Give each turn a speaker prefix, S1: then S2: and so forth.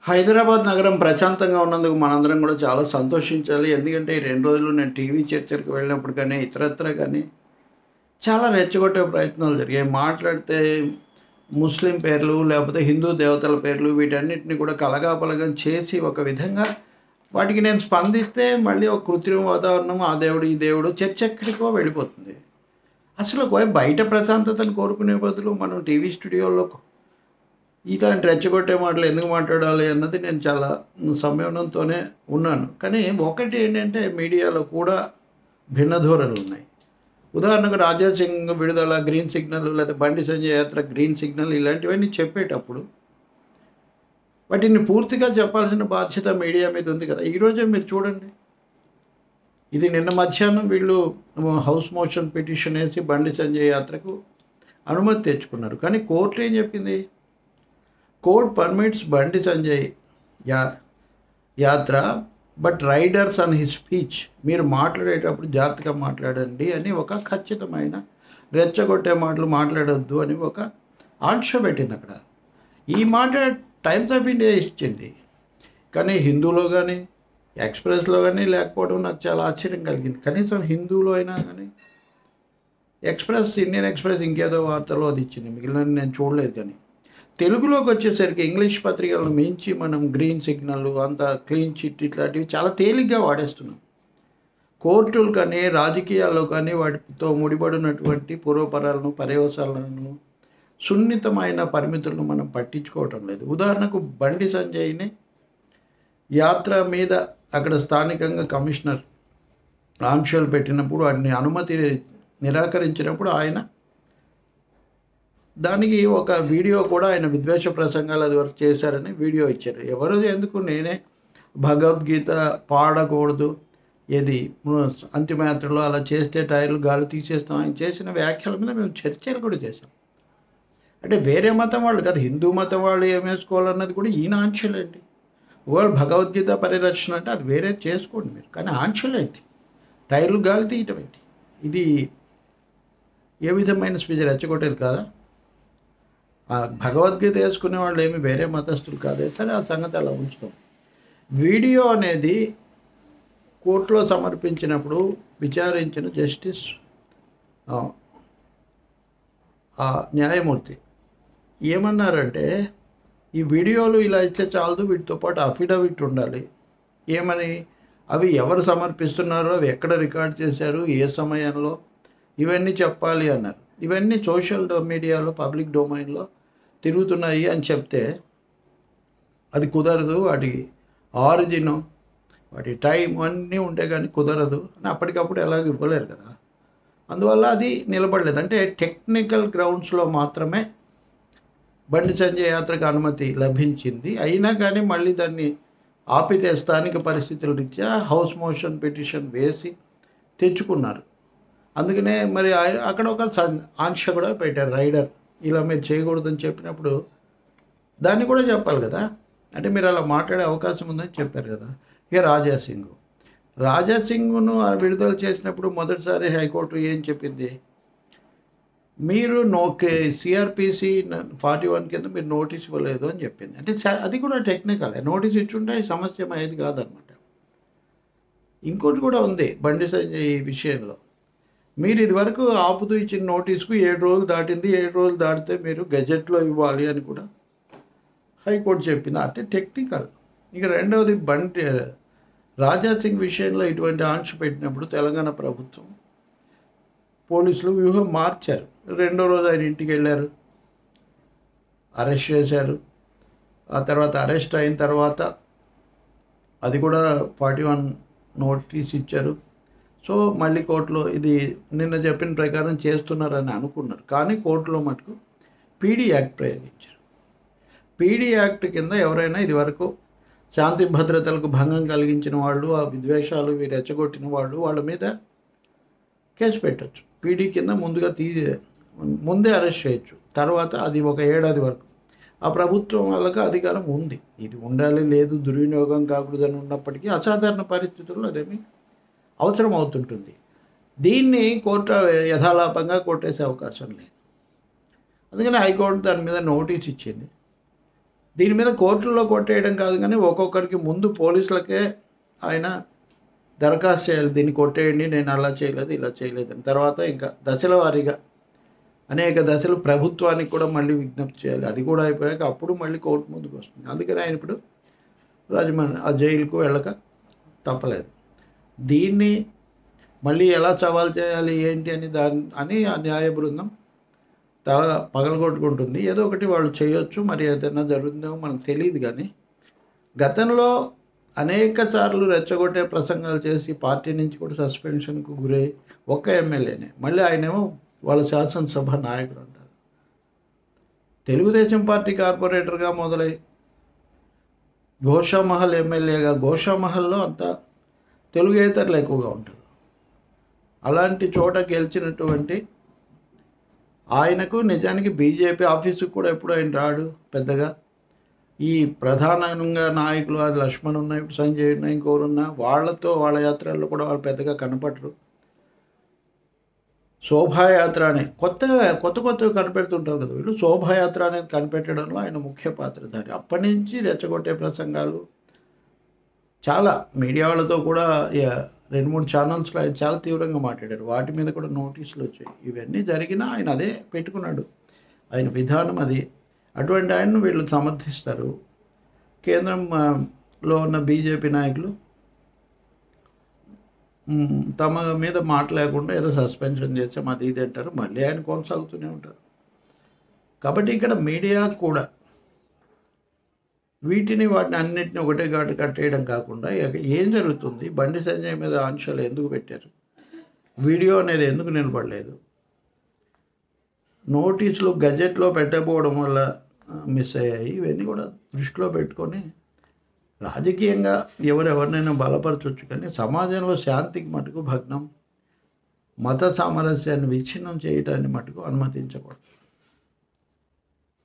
S1: హైదరాబాద్ నగరం ప్రశాంతంగా ఉన్నందుకు మనందరం కూడా చాలా సంతోషించాలి ఎందుకంటే ఈ రెండు రోజులు నేను టీవీ చర్చలకు వెళ్ళినప్పుడు కానీ ఇతరత్ర కానీ చాలా రెచ్చగొట్టే ప్రయత్నాలు జరిగాయి మాట్లాడితే ముస్లిం పేర్లు లేకపోతే హిందూ దేవతల పేర్లు వీటన్నిటిని కూడా కలగాపలగం చేసి ఒక విధంగా వాటికి నేను స్పందిస్తే మళ్ళీ ఒక కృత్రిమ వాతావరణం ఆ దేవుడు ఈ దేవుడు చర్చ ఎక్కడికో వెళ్ళిపోతుంది అసలు ఒక బయట ప్రశాంతతను కోరుకునే బదులు మనం టీవీ స్టూడియోలో ఇలాంటి రెచ్చగొట్టే మాటలు ఎందుకు మాట్లాడాలి అన్నది నేను చాలా సంయమనంతోనే ఉన్నాను కానీ ఒకటి ఏంటంటే మీడియాలో కూడా భిన్న ధోరణులు ఉన్నాయి ఉదాహరణకు రాజా సింగ్ విడుదల గ్రీన్ సిగ్నల్ లేదా బండి సంజయ్ యాత్ర గ్రీన్ సిగ్నల్ ఇలాంటివన్నీ చెప్పేటప్పుడు వాటిని పూర్తిగా చెప్పాల్సిన బాధ్యత మీడియా మీద ఉంది కదా ఈరోజే మీరు చూడండి ఇది నిన్న మధ్యాహ్నం వీళ్ళు హౌస్ మోషన్ పిటిషన్ వేసి బండి సంజయ్ యాత్రకు అనుమతి తెచ్చుకున్నారు కానీ కోర్టు ఏం చెప్పింది కోర్ట్ పర్మిట్స్ బండి సంజయ్ యా yatra but riders on his speech మీరు మాట్లాడేటప్పుడు జాగ్రత్తగా మాట్లాడండి అని ఒక ఖచ్చితమైన రెచ్చగొట్టే మాటలు మాట్లాడొద్దు అని ఒక ఆంక్ష పెట్టింది అక్కడ ఈ మాట టైమ్స్ ఆఫ్ ఇండియా ఇచ్చింది కానీ హిందూలో కానీ ఎక్స్ప్రెస్లో కానీ లేకపోవడం నాకు చాలా ఆశ్చర్యం కలిగింది కనీసం హిందూలో అయినా కానీ ఎక్స్ప్రెస్ ఇండియన్ ఎక్స్ప్రెస్ ఇంకేదో వార్తలో అది ఇచ్చింది మిగిలిన నేను చూడలేదు కానీ తెలుగులోకి వచ్చేసరికి ఇంగ్లీష్ పత్రికలను మించి మనం గ్రీన్ సిగ్నల్ అంత క్లీన్ చిట్ ఇట్లాంటివి చాలా తేలిగ్గా వాడేస్తున్నాం కోర్టులు కానీ రాజకీయాల్లో కానీ వాటితో ముడిపడినటువంటి పూర్వపరాలను పర్యవసాలను సున్నితమైన పరిమితులను మనం పట్టించుకోవటం లేదు ఉదాహరణకు బండి సంజయ్ని యాత్ర మీద అక్కడ స్థానికంగా కమిషనర్ ఆంక్షలు పెట్టినప్పుడు వాటిని అనుమతి నిరాకరించినప్పుడు ఆయన దానికి ఒక వీడియో కూడా ఆయన విద్వేష ప్రసంగాలు అది వరకు చేశారని వీడియో ఇచ్చారు ఎవరు ఎందుకు నేనే భగవద్గీత పాడకూడదు ఏది అంతిమయాత్రలో అలా చేస్తే టైర్లు గాలి తీసేస్తాం ఆయన చేసిన వ్యాఖ్యల మీద మేము చర్చలు కూడా చేసాం అంటే వేరే మతం వాళ్ళు కాదు హిందూ మతం వాళ్ళు ఏం వేసుకోవాలన్నది కూడా ఈయన ఆంక్షలేంటి ఒకవేళ భగవద్గీత పరిరక్షణ అంటే అది వేరే చేసుకోండి మీరు కానీ ఆంక్షలేంటి టైర్లు గాలి తీయటం ఏంటి ఇది ఏ విధమైన స్పీచ్ రెచ్చగొట్టేది కాదా ఆ భగవద్గీత వేసుకునే వాళ్ళు ఏమి వేరే మతస్థులు కాదే సరే ఆ సంగతి అలా ఉంచుతాం వీడియో అనేది కోర్టులో సమర్పించినప్పుడు విచారించిన జస్టిస్ ఆ న్యాయమూర్తి ఏమన్నారంటే ఈ వీడియోలు ఇలా ఇచ్చే చాలదు వీటితో పాటు అఫిడవిట్ ఉండాలి ఏమని అవి ఎవరు సమర్పిస్తున్నారో అవి ఎక్కడ రికార్డ్ చేశారు ఏ సమయంలో ఇవన్నీ చెప్పాలి అన్నారు ఇవన్నీ సోషల్ మీడియాలో పబ్లిక్ డొమైన్లో తిరుగుతున్నాయి అని చెప్తే అది కుదరదు వాటి ఆరిజిన్ వాటి టైం అన్నీ ఉంటే కానీ కుదరదు అని అప్పటికప్పుడు ఎలాగ ఇవ్వలేరు కదా అందువల్ల అది నిలబడలేదు అంటే టెక్నికల్ గ్రౌండ్స్లో మాత్రమే బండి సంజయ్ యాత్రకు అనుమతి లభించింది అయినా కానీ మళ్ళీ దాన్ని ఆపితే స్థానిక పరిస్థితుల రీత్యా హౌస్ మోషన్ పిటిషన్ వేసి తెచ్చుకున్నారు అందుకనే మరి అక్కడ ఒక ఆంక్ష కూడా పెట్టారు రైడర్ ఇలా మీరు చేయకూడదని చెప్పినప్పుడు దాన్ని కూడా చెప్పాలి కదా అంటే మీరు అలా మాట్లాడే అవకాశం ఉందని చెప్పారు కదా ఇక రాజా సింగ్ రాజా సింగ్ను విడుదల చేసినప్పుడు మొదటిసారి హైకోర్టు ఏం చెప్పింది మీరు నో సిఆర్పిసి ఫార్టీ వన్ కింద మీరు నోటీస్ ఇవ్వలేదు అని చెప్పింది అంటే అది కూడా టెక్నికల్ నోటీస్ ఇచ్చుంటే సమస్య అయ్యేది కాదనమాట ఇంకోటి కూడా ఉంది బండి సంజయ్ ఈ విషయంలో మీరు ఇదివరకు ఆపుతూ ఇచ్చిన నోటీస్కు ఏడు రోజులు దాటింది ఏడు రోజులు దాటితే మీరు గెజెట్లో ఇవ్వాలి అని కూడా హైకోర్టు చెప్పింది అంటే టెక్నికల్ ఇక రెండవది బండి రాజా సింగ్ విషయంలో ఇటువంటి ఆంక్ష పెట్టినప్పుడు తెలంగాణ ప్రభుత్వం పోలీసులు వ్యూహం మార్చారు రెండో రోజు ఆయన ఇంటికి వెళ్ళారు అరెస్ట్ చేశారు ఆ తర్వాత అరెస్ట్ అయిన తర్వాత అది కూడా ఫార్టీ వన్ నోటీస్ ఇచ్చారు సో మళ్ళీ కోర్టులో ఇది నిన్న చెప్పిన ప్రకారం చేస్తున్నారని అనుకున్నారు కానీ కోర్టులో మటుకు పీడీ యాక్ట్ ప్రయోగించారు పీడీ యాక్ట్ కింద ఎవరైనా ఇది వరకు శాంతి భద్రతలకు భంగం కలిగించిన వాళ్ళు ఆ విద్వేషాలు రెచ్చగొట్టిన వాళ్ళు వాళ్ళ మీద కేసు పెట్టచ్చు పీడీ కింద ముందుగా తీ ముందే అరెస్ట్ చేయొచ్చు తర్వాత అది ఒక ఏడాది వరకు ఆ ప్రభుత్వం వాళ్ళకి అధికారం ఉంది ఇది ఉండాలి లేదు దుర్వినియోగం కాకూడదని ఉన్నప్పటికీ అసాధారణ పరిస్థితుల్లో అదేమి అవసరం అవుతుంటుంది దీన్ని కోర్టు యథాలాపంగా కొట్టేసే అవకాశం లేదు అందుకని హైకోర్టు దాని మీద నోటీస్ ఇచ్చింది దీని మీద కోర్టులో కొట్టేయడం కాదు కానీ ఒక్కొక్కరికి ముందు పోలీసులకే ఆయన దరఖాస్తు చేయాలి దీన్ని కొట్టేయండి నేను అలా చేయలేదు ఇలా చేయలేదు అని తర్వాత ఇంకా దశల వారీగా అనేక దశలు ప్రభుత్వానికి కూడా మళ్ళీ విజ్ఞప్తి చేయాలి అది కూడా అయిపోయాక అప్పుడు మళ్ళీ కోర్టు ముందుకు వస్తుంది అందుకని ఆయన ఇప్పుడు రాజమండ్రి ఆ జైలుకు వెళ్ళక తప్పలేదు దీన్ని మళ్ళీ ఎలా సవాల్ చేయాలి ఏంటి అని దాని అని ఆ న్యాయ బృందం తల పగలగొట్టుకుంటుంది ఏదో ఒకటి వాళ్ళు చేయొచ్చు మరి ఏదైనా జరుగుతుందేమో మనకు తెలియదు కానీ గతంలో అనేక సార్లు రెచ్చగొట్టే ప్రసంగాలు చేసి పార్టీ నుంచి కూడా సస్పెన్షన్కు గురై ఒక్క ఎమ్మెల్యేనే మళ్ళీ ఆయనేమో వాళ్ళ శాసనసభ నాయకుడు అంటారు తెలుగుదేశం పార్టీ కార్పొరేటర్గా మొదలై గోషామహల్ ఎమ్మెల్యేగా గోషామహల్లో అంతా తెలుగేతరులు ఎక్కువగా ఉంటారు అలాంటి చోట గెలిచినటువంటి ఆయనకు నిజానికి బీజేపీ ఆఫీసుకు కూడా ఎప్పుడు ఆయన రాడు పెద్దగా ఈ ప్రధానంగా నాయకులు అది లక్ష్మణ్ ఉన్నా ఇప్పుడు సంజయ్ ఉన్నా ఇంకోరున్నా వాళ్ళతో వాళ్ళ యాత్రల్లో కూడా వాళ్ళు పెద్దగా కనపడరు శోభాయాత్ర అనే కొత్తగా కొత్త కొత్తగా కనిపెడుతుంటారు కదా వీళ్ళు శోభాయాత్ర అనేది కనిపెట్టడంలో ఆయన ముఖ్య పాత్రధారి అప్పటి నుంచి రెచ్చగొట్టే ప్రసంగాలు చాలా మీడియా వాళ్ళతో కూడా యా- రెండు మూడు ఛానల్స్లో ఆయన చాలా తీవ్రంగా మాట్లాడారు వాటి మీద కూడా నోటీసులు వచ్చాయి ఇవన్నీ జరిగినా ఆయన అదే పెట్టుకున్నాడు ఆయన విధానం అది అటువంటి ఆయన్ను వీళ్ళు సమర్థిస్తారు కేంద్రం ఆ, లో ఉన్న బీజేపీ నాయకులు మ్, తమ మీద మాట లేకుండా ఏదో సస్పెన్షన్ చేసాం అది ఇది అంటారు మళ్ళీ ఆయన కొనసాగుతూనే ఉంటారు కాబట్టి ఇక్కడ మీడియా కూడా వీటిని వాటిని అన్నిటిని ఒకటే ఘాటు కట్టేయడం కాకుండా ఇక ఏం జరుగుతుంది బండి సంజయ్ మీద ఆంక్షలు ఎందుకు పెట్టారు వీడియో అనేది ఎందుకు నిలబడలేదు నోటీసులు గజెట్లో పెట్టకపోవడం వల్ల మిస్ అయ్యాయి ఇవన్నీ కూడా దృష్టిలో పెట్టుకొని రాజకీయంగా ఎవరెవరినైనా బలపరచవచ్చు కానీ సమాజంలో శాంతికి మటుకు భగ్నం మత సామరస్యాన్ని విచ్ఛిన్నం చేయటాన్ని మటుకు అనుమతించకూడదు